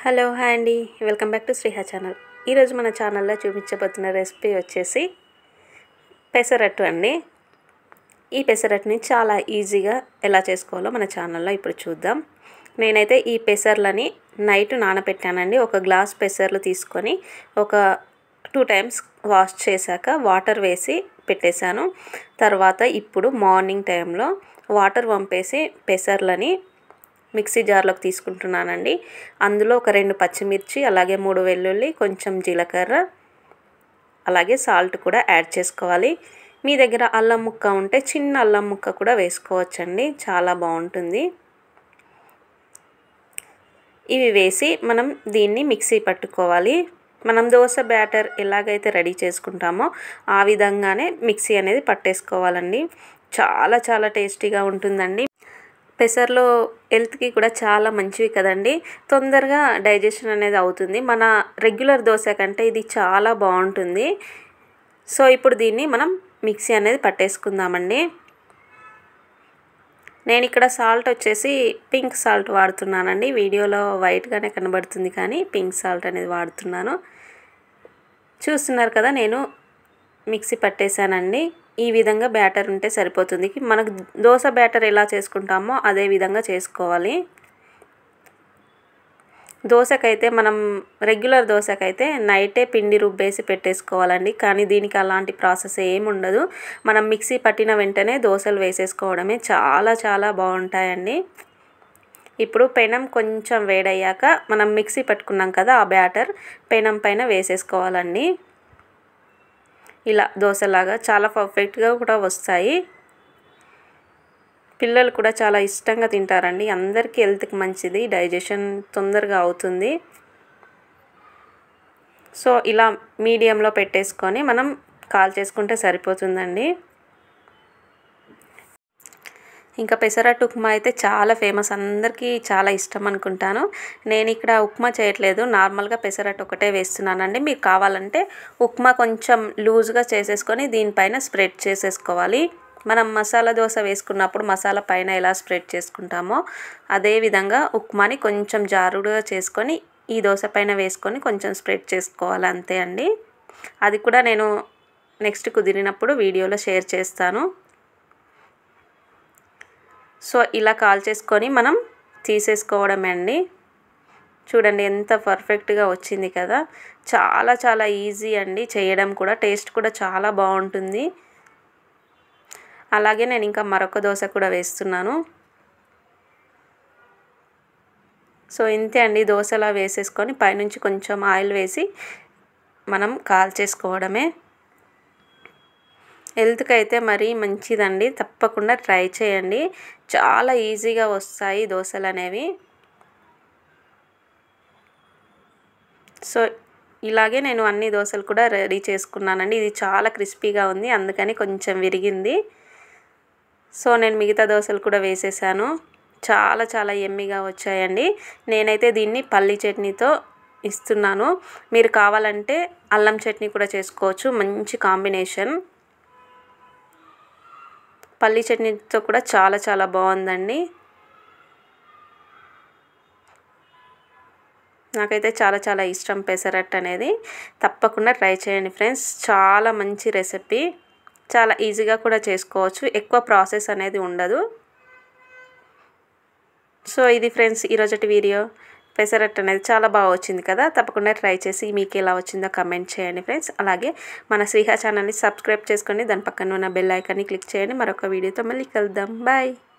hello hi అండి welcome back to Sreeha channel ఈరోజు మన ఛానల్లో చూపించబోతున్న రెసిపీ వచ్చేసి పెసరట్టు అండి ఈ పెసరట్టుని చాలా ఈజీగా ఎలా చేసుకోవాలో మన ఛానల్లో ఇప్పుడు చూద్దాం నేనైతే ఈ పెసర్లని నైట్ నానబెట్టానండి ఒక గ్లాస్ పెసర్లు తీసుకొని ఒక టూ టైమ్స్ వాష్ చేశాక వాటర్ వేసి పెట్టేశాను తర్వాత ఇప్పుడు మార్నింగ్ టైంలో వాటర్ పంపేసి పెసర్లని మిక్సీ జార్లోకి తీసుకుంటున్నానండి అందులో ఒక రెండు పచ్చిమిర్చి అలాగే మూడు వెల్లుల్లి కొంచెం జీలకర్ర అలాగే సాల్ట్ కూడా యాడ్ చేసుకోవాలి మీ దగ్గర అల్లం ముక్క ఉంటే చిన్న అల్లం ముక్క కూడా వేసుకోవచ్చండి చాలా బాగుంటుంది ఇవి వేసి మనం దీన్ని మిక్సీ పట్టుకోవాలి మనం దోశ బ్యాటర్ ఎలాగైతే రెడీ చేసుకుంటామో ఆ విధంగానే మిక్సీ అనేది పట్టేసుకోవాలండి చాలా చాలా టేస్టీగా ఉంటుందండి పెసర్లో హెల్త్కి కూడా చాలా మంచివి కదండి తొందరగా డైజెషన్ అనేది అవుతుంది మన రెగ్యులర్ దోశ కంటే ఇది చాలా బాగుంటుంది సో ఇప్పుడు దీన్ని మనం మిక్సీ అనేది పట్టేసుకుందామండి నేను ఇక్కడ సాల్ట్ వచ్చేసి పింక్ సాల్ట్ వాడుతున్నానండి వీడియోలో వైట్గానే కనబడుతుంది కానీ పింక్ సాల్ట్ అనేది వాడుతున్నాను చూస్తున్నారు కదా నేను మిక్సీ పట్టేశానండి ఈ విధంగా బ్యాటర్ ఉంటే సరిపోతుంది మనకు దోశ బ్యాటర్ ఎలా చేసుకుంటామో అదే విధంగా చేసుకోవాలి దోశకైతే మనం రెగ్యులర్ దోశకైతే నైటే పిండి రుబ్బేసి పెట్టేసుకోవాలండి కానీ దీనికి అలాంటి ప్రాసెస్ ఏమి ఉండదు మనం మిక్సీ పట్టిన వెంటనే దోశలు వేసేసుకోవడమే చాలా చాలా బాగుంటాయండి ఇప్పుడు పెనం కొంచెం వేడయ్యాక మనం మిక్సీ పట్టుకున్నాం కదా ఆ బ్యాటర్ పెనం పైన వేసేసుకోవాలండి ఇలా దోశలాగా చాలా పర్ఫెక్ట్గా కూడా వస్తాయి పిల్లలు కూడా చాలా ఇష్టంగా తింటారండి అందరికీ హెల్త్కి మంచిది డైజెషన్ తొందరగా అవుతుంది సో ఇలా మీడియంలో పెట్టేసుకొని మనం కాల్ చేసుకుంటే సరిపోతుందండి ఇంకా పెసరట్టు ఉప్మా అయితే చాలా ఫేమస్ అందరికీ చాలా ఇష్టం అనుకుంటాను నేను ఇక్కడ ఉప్మా చేయట్లేదు నార్మల్గా పెసరట్టు ఒకటే వేస్తున్నానండి మీకు కావాలంటే ఉప్మా కొంచెం లూజ్గా చేసేసుకొని దీనిపైన స్ప్రెడ్ చేసేసుకోవాలి మనం మసాలా దోశ వేసుకున్నప్పుడు మసాలా పైన ఎలా స్ప్రెడ్ చేసుకుంటామో అదే విధంగా ఉప్మాని కొంచెం జారుడుగా చేసుకొని ఈ దోశ పైన వేసుకొని కొంచెం స్ప్రెడ్ చేసుకోవాలి అంతే అండి అది కూడా నేను నెక్స్ట్ కుదిరినప్పుడు వీడియోలో షేర్ చేస్తాను సో ఇలా కాల్ చేసుకొని మనం తీసేసుకోవడమే అండి చూడండి ఎంత పర్ఫెక్ట్గా వచ్చింది కదా చాలా చాలా ఈజీ అండి చేయడం కూడా టేస్ట్ కూడా చాలా బాగుంటుంది అలాగే నేను ఇంకా మరొక దోశ కూడా వేస్తున్నాను సో ఇంతే అండి దోశలా వేసేసుకొని పైనుంచి కొంచెం ఆయిల్ వేసి మనం కాల్ చేసుకోవడమే హెల్త్కి అయితే మరీ మంచిదండి తప్పకుండా ట్రై చేయండి చాలా ఈజీగా వస్తాయి దోశలు అనేవి సో ఇలాగే నేను అన్ని దోశలు కూడా రెడీ చేసుకున్నానండి ఇది చాలా క్రిస్పీగా ఉంది అందుకని కొంచెం విరిగింది సో నేను మిగతా దోశలు కూడా వేసేసాను చాలా చాలా ఎమ్మిగా వచ్చాయండి నేనైతే దీన్ని పల్లి చట్నీతో ఇస్తున్నాను మీరు కావాలంటే అల్లం చట్నీ కూడా చేసుకోవచ్చు మంచి కాంబినేషన్ పల్లి చట్నీతో కూడా చాలా చాలా బాగుందండి నాకైతే చాలా చాలా ఇష్టం పెసరట్ అనేది తప్పకుండా ట్రై చేయండి ఫ్రెండ్స్ చాలా మంచి రెసిపీ చాలా ఈజీగా కూడా చేసుకోవచ్చు ఎక్కువ ప్రాసెస్ అనేది ఉండదు సో ఇది ఫ్రెండ్స్ ఈరోజటి వీడియో పెసరట్ అనేది చాలా బాగా వచ్చింది కదా తప్పకుండా ట్రై చేసి మీకు ఎలా వచ్చిందో కమెంట్ చేయండి ఫ్రెండ్స్ అలాగే మన శ్రీహా ఛానల్ని సబ్స్క్రైబ్ చేసుకోండి దాని పక్కన ఉన్న బెల్ ఐకాన్ని క్లిక్ చేయండి మరొక వీడియోతో మళ్ళీ కలుద్దాం బాయ్